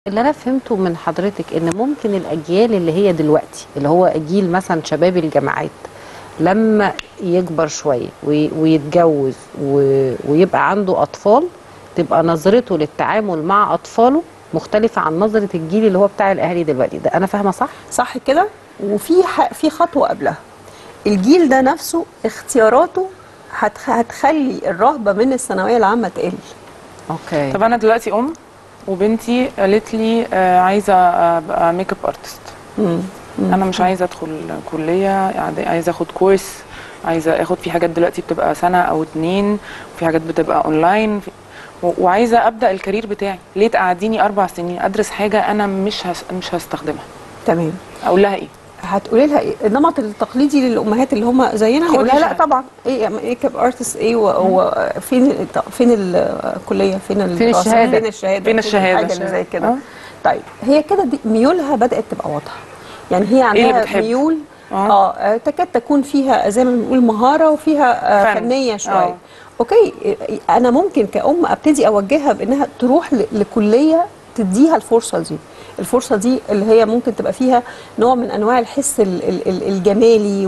اللي انا فهمته من حضرتك ان ممكن الاجيال اللي هي دلوقتي اللي هو جيل مثلا شباب الجامعات لما يكبر شويه وي- ويتجوز و- ويبقى عنده اطفال تبقى نظرته للتعامل مع اطفاله مختلفه عن نظره الجيل اللي هو بتاع الاهالي دلوقتي ده انا فاهمه صح صح كده وفي ح- في خطوه قبلها الجيل ده نفسه اختياراته هتخ... هتخلي الرهبه من الثانويه العامه تقل اوكي طب انا دلوقتي ام وبنتي قالت لي آه، عايزه ابقى ميك اب ارتست انا مش عايزه ادخل كليه عاد- عايزه اخد كورس عايزه اخد في حاجات دلوقتي بتبقى سنه او اتنين وفي حاجات بتبقى اونلاين في- و- وعايزه ابدا الكارير بتاعي ليه تقعديني اربع سنين ادرس حاجه انا مش هس مش هستخدمها تمام اقول لها ايه هتقولي لها ايه النمط التقليدي للامهات اللي هم زينا خدي هيقول لها لا شهادة. طبعا ايه ميك اب ارتست ايه وفين فين الكليه فين الدراسة؟ الشهادة؟ فين الشهاده فين الشهادة؟ الحاجه اللي زي كده آه. طيب هي كده دي ميولها بدات تبقى واضحه يعني هي اللي عندها بتحب؟ ميول آه. اه آه، تكاد تكون فيها زي ما بنقول مهاره وفيها آه فن. فنيه شويه آه. اوكي آه، انا ممكن كأم ابتدي اوجهها بانها تروح ل- لكليه تديها الفرصه دي الفرصه دي اللي هي ممكن تبقى فيها نوع من انواع الحس ال- ال- ال- الجمالي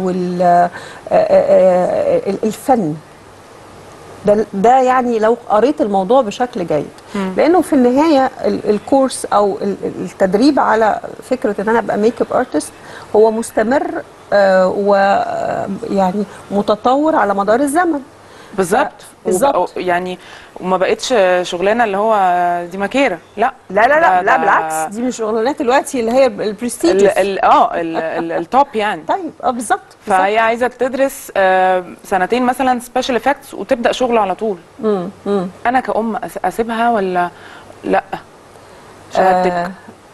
والفن ده ده يعني لو قريت الموضوع بشكل جيد لانه في النهايه ال- الكورس او ال- ال- التدريب على فكره ان انا ابقى ميك اب ارتست هو مستمر ويعني متطور على مدار الزمن بالظبط بالظبط. وب- يعني وما بقتش شغلانه اللي هو دي ماكيره لا لا لا ده- لا لا ده بالعكس دي من الشغلانات دلوقتي اللي هي ال- البرستيج ال- اه ال- ال- التوب يعني طيب اه بالظبط فهي عايزه تدرس آه، سنتين مثلا سبيشال افكتس وتبدا شغل على طول امم امم انا كأم أس- اسيبها ولا لا شهادتك آه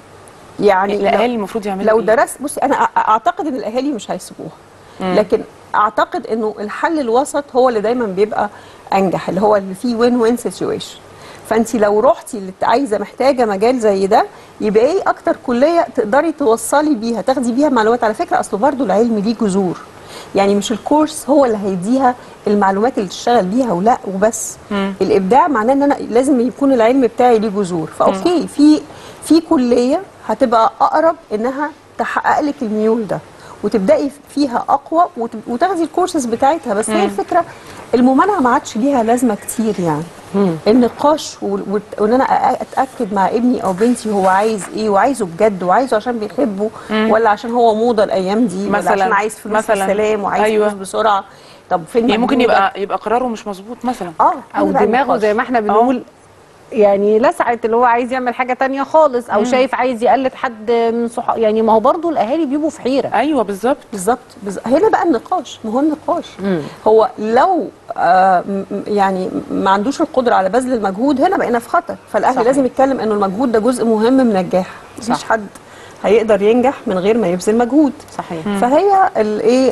يعني لو- الاهالي المفروض يعملوا لو إيه؟ درست بصي انا أ- اعتقد ان الاهالي مش هيسيبوها لكن اعتقد انه الحل الوسط هو اللي دايما بيبقى انجح اللي هو اللي فيه وين وين سيتويشن فانت لو رحتي اللي عايزه محتاجه مجال زي ده يبقى ايه اكتر كليه تقدري توصلي بيها تاخدي بيها معلومات على فكره اصله برضو العلم ليه جذور يعني مش الكورس هو اللي هيديها المعلومات اللي تشتغل بيها ولا وبس مم. الابداع معناه ان انا لازم يكون العلم بتاعي ليه جذور فاوكي في في كليه هتبقى اقرب انها تحقق لك الميول ده وتبداي فيها اقوى وت- وتاخدي الكورسز بتاعتها بس هي الفكره الممانعه ما عادش ليها لازمه كتير يعني النقاش وال- وت- وان انا أ- اتاكد مع ابني او بنتي هو عايز ايه وعايزه بجد وعايزه عشان بيحبه ولا عشان هو موضه الايام دي ولا مثلاً- عشان عايز فلوس مثلاً. السلام وعايز أيوة. فلوس بسرعه طب فين يعني ممكن مجهودك؟ يبقى يبقى قراره مش مظبوط مثلا اه او هنا بقى دماغه النقاش. زي ما احنا بنقول يعني لسعت اللي هو عايز يعمل حاجه تانية خالص او شايف عايز يقلد حد من صحاب يعني ما هو برضو الاهالي بيبقوا في حيره ايوه بالظبط بالظبط بالظبط. هنا بقى النقاش ما هو النقاش هو لو آه م- م- يعني ما عندوش القدره على بذل المجهود هنا بقينا في خطر فالاهل صحيح. لازم يتكلم انه المجهود ده جزء مهم من النجاح مفيش صح. حد هيقدر ينجح من غير ما يبذل مجهود صحيح فهي الايه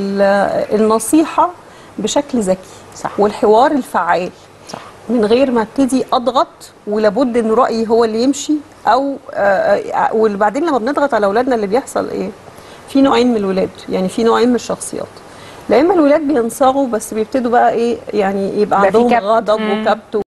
ال- النصيحه بشكل ذكي صح. والحوار الفعال صح من غير ما ابتدي اضغط ولابد ان رايي هو اللي يمشي او آه، آه، وبعدين لما بنضغط على اولادنا اللي بيحصل ايه في نوعين من الولاد يعني في نوعين من الشخصيات لا اما الولاد بينصاغوا بس بيبتدوا بقى ايه يعني يبقى بقى في عندهم كبت. غضب وكبت